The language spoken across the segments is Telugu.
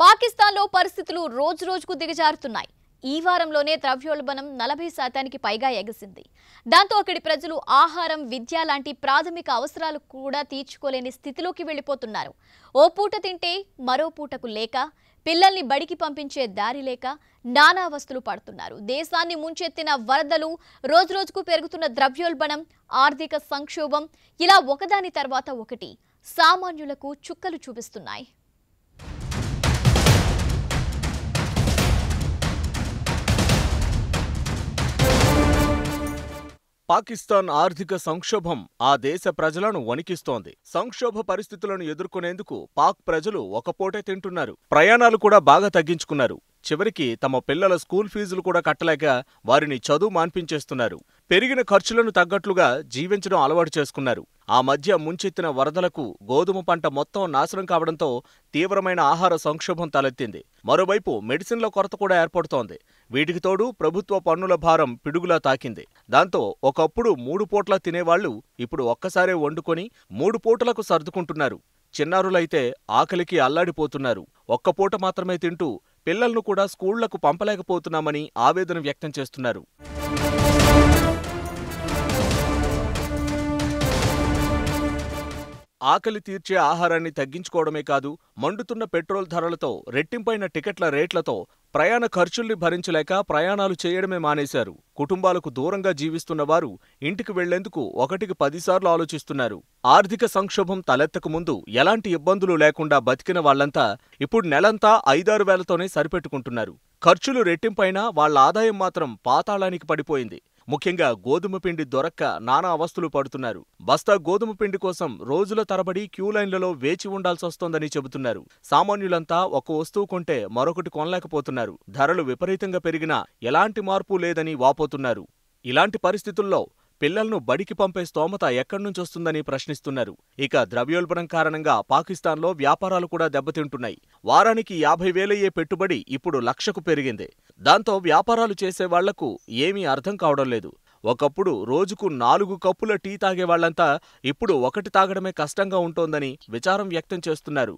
పాకిస్తాన్లో పరిస్థితులు రోజు రోజుకు దిగజారుతున్నాయి ఈ వారంలోనే ద్రవ్యోల్బణం నలభై శాతానికి పైగా ఎగసింది దాంతో అక్కడి ప్రజలు ఆహారం విద్య లాంటి ప్రాథమిక అవసరాలు కూడా తీర్చుకోలేని స్థితిలోకి వెళ్ళిపోతున్నారు ఓ పూట తింటే మరో పూటకు లేక పిల్లల్ని బడికి పంపించే దారి లేక నానా అవస్థలు పడుతున్నారు దేశాన్ని ముంచెత్తిన వరదలు రోజురోజుకు పెరుగుతున్న ద్రవ్యోల్బణం ఆర్థిక సంక్షోభం ఇలా ఒకదాని తర్వాత ఒకటి సామాన్యులకు చుక్కలు చూపిస్తున్నాయి పాకిస్తాన్ ఆర్థిక సంక్షోభం ఆ దేశ ప్రజలను వణికిస్తోంది సంక్షోభ పరిస్థితులను ఎదుర్కొనేందుకు పాక్ ప్రజలు ఒక పూటే తింటున్నారు ప్రయాణాలు కూడా బాగా తగ్గించుకున్నారు చివరికి తమ పిల్లల స్కూల్ ఫీజులు కూడా కట్టలేక వారిని చదువు మాన్పించేస్తున్నారు పెరిగిన ఖర్చులను తగ్గట్లుగా జీవించడం అలవాటు చేసుకున్నారు ఆ మధ్య ముంచెత్తిన వరదలకు గోధుమ పంట మొత్తం నాశనం కావడంతో తీవ్రమైన ఆహార సంక్షోభం తలెత్తింది మరోవైపు మెడిసిన్ల కొరత కూడా ఏర్పడుతోంది వీటికి తోడు ప్రభుత్వ పన్నుల భారం పిడుగులా తాకింది దాంతో ఒకప్పుడు మూడు పూట్ల తినేవాళ్లు ఇప్పుడు ఒక్కసారే వండుకొని మూడు పూటలకు సర్దుకుంటున్నారు చిన్నారులైతే ఆకలికి అల్లాడిపోతున్నారు ఒక్క పూట మాత్రమే తింటూ పిల్లలను కూడా స్కూళ్లకు పంపలేకపోతున్నామని ఆవేదన వ్యక్తం చేస్తున్నారు ఆకలి తీర్చే ఆహారాన్ని తగ్గించుకోవడమే కాదు మండుతున్న పెట్రోల్ ధరలతో రెట్టింపైన టికెట్ల రేట్లతో ప్రయాణ ఖర్చుల్ని భరించలేక ప్రయాణాలు చేయడమే మానేశారు కుటుంబాలకు దూరంగా జీవిస్తున్న వారు ఇంటికి వెళ్లేందుకు ఒకటికి పదిసార్లు ఆలోచిస్తున్నారు ఆర్థిక సంక్షోభం తలెత్తకు ముందు ఎలాంటి ఇబ్బందులు లేకుండా బతికిన వాళ్లంతా ఇప్పుడు నెలంతా ఐదారు వేలతోనే సరిపెట్టుకుంటున్నారు ఖర్చులు రెట్టింపైనా వాళ్ల ఆదాయం మాత్రం పాతాళానికి పడిపోయింది ముఖ్యంగా గోధుమ పిండి దొరక్క నానా అవస్థలు పడుతున్నారు బస్తా గోధుమ పిండి కోసం రోజుల తరబడి క్యూ లైన్లలో వేచి ఉండాల్సొస్తోందని చెబుతున్నారు సామాన్యులంతా ఒక వస్తువు కొంటే మరొకటి కొనలేకపోతున్నారు ధరలు విపరీతంగా పెరిగినా ఎలాంటి మార్పు లేదని వాపోతున్నారు ఇలాంటి పరిస్థితుల్లో పిల్లలను బడికి పంపే స్తోమత ఎక్కడ్నుంచొస్తుందని ప్రశ్నిస్తున్నారు ఇక ద్రవ్యోల్బణం కారణంగా పాకిస్తాన్లో వ్యాపారాలు కూడా దెబ్బతింటున్నాయి వారానికి యాభై వేలయ్యే పెట్టుబడి ఇప్పుడు లక్షకు పెరిగింది దాంతో వ్యాపారాలు చేసేవాళ్లకు ఏమీ అర్థం కావడం లేదు ఒకప్పుడు రోజుకు నాలుగు కప్పుల టీ తాగేవాళ్లంతా ఇప్పుడు ఒకటి తాగడమే కష్టంగా ఉంటోందని విచారం వ్యక్తం చేస్తున్నారు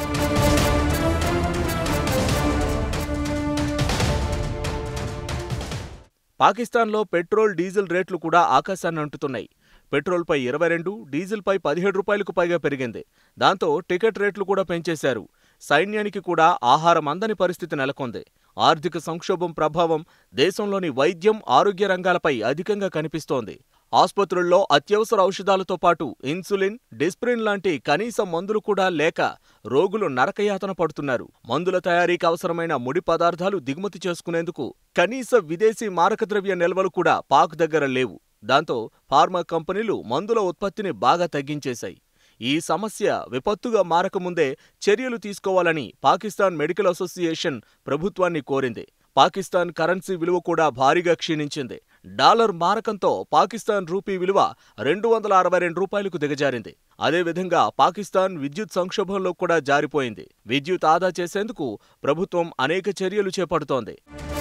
పాకిస్తాన్లో పెట్రోల్ డీజిల్ రేట్లు కూడా ఆకాశాన్ని అంటుతున్నాయి పెట్రోల్పై ఇరవై రెండు డీజిల్పై పదిహేడు రూపాయలకు పైగా పెరిగింది దాంతో టికెట్ రేట్లు కూడా పెంచేశారు సైన్యానికి కూడా ఆహారం అందని పరిస్థితి నెలకొంది ఆర్థిక సంక్షోభం ప్రభావం దేశంలోని వైద్యం ఆరోగ్య రంగాలపై అధికంగా కనిపిస్తోంది ఆస్పత్రుల్లో అత్యవసర ఔషధాలతో పాటు ఇన్సులిన్ డిస్ప్రిన్ లాంటి కనీస మందులు కూడా లేక రోగులు నరకయాతన పడుతున్నారు మందుల తయారీకి అవసరమైన ముడి పదార్థాలు దిగుమతి చేసుకునేందుకు కనీస విదేశీ మారకద్రవ్య నిల్వలు కూడా పాక్ దగ్గర లేవు దాంతో ఫార్మా కంపెనీలు మందుల ఉత్పత్తిని బాగా తగ్గించేశాయి ఈ సమస్య విపత్తుగా మారకముందే చర్యలు తీసుకోవాలని పాకిస్తాన్ మెడికల్ అసోసియేషన్ ప్రభుత్వాన్ని కోరింది పాకిస్తాన్ కరెన్సీ విలువ కూడా భారీగా క్షీణించింది డాలర్ మారకంతో పాకిస్తాన్ రూపీ విలువ రెండు వందల అరవై రెండు రూపాయలకు దిగజారింది అదేవిధంగా పాకిస్తాన్ విద్యుత్ సంక్షోభంలో కూడా జారిపోయింది విద్యుత్ ఆదా చేసేందుకు ప్రభుత్వం అనేక చర్యలు చేపడుతోంది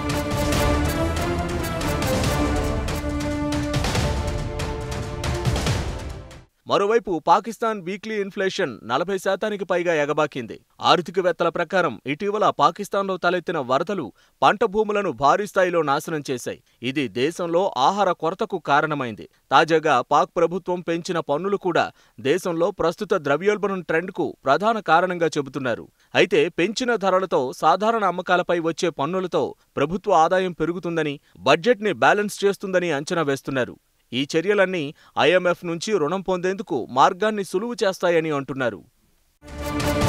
మరోవైపు పాకిస్తాన్ వీక్లీ ఇన్ఫ్లేషన్ నలభై శాతానికి పైగా ఎగబాకింది ఆర్థికవేత్తల ప్రకారం ఇటీవల పాకిస్తాన్లో తలెత్తిన వరదలు పంట భూములను భారీ స్థాయిలో నాశనం చేశాయి ఇది దేశంలో ఆహార కొరతకు కారణమైంది తాజాగా పాక్ ప్రభుత్వం పెంచిన పన్నులు కూడా దేశంలో ప్రస్తుత ద్రవ్యోల్బణం ట్రెండ్కు ప్రధాన కారణంగా చెబుతున్నారు అయితే పెంచిన ధరలతో సాధారణ అమ్మకాలపై వచ్చే పన్నులతో ప్రభుత్వ ఆదాయం పెరుగుతుందని బడ్జెట్ని బ్యాలెన్స్ చేస్తుందని అంచనా వేస్తున్నారు ఈ చర్యలన్నీ ఐఎంఎఫ్ నుంచి రుణం పొందేందుకు మార్గాన్ని సులువు చేస్తాయని అంటున్నారు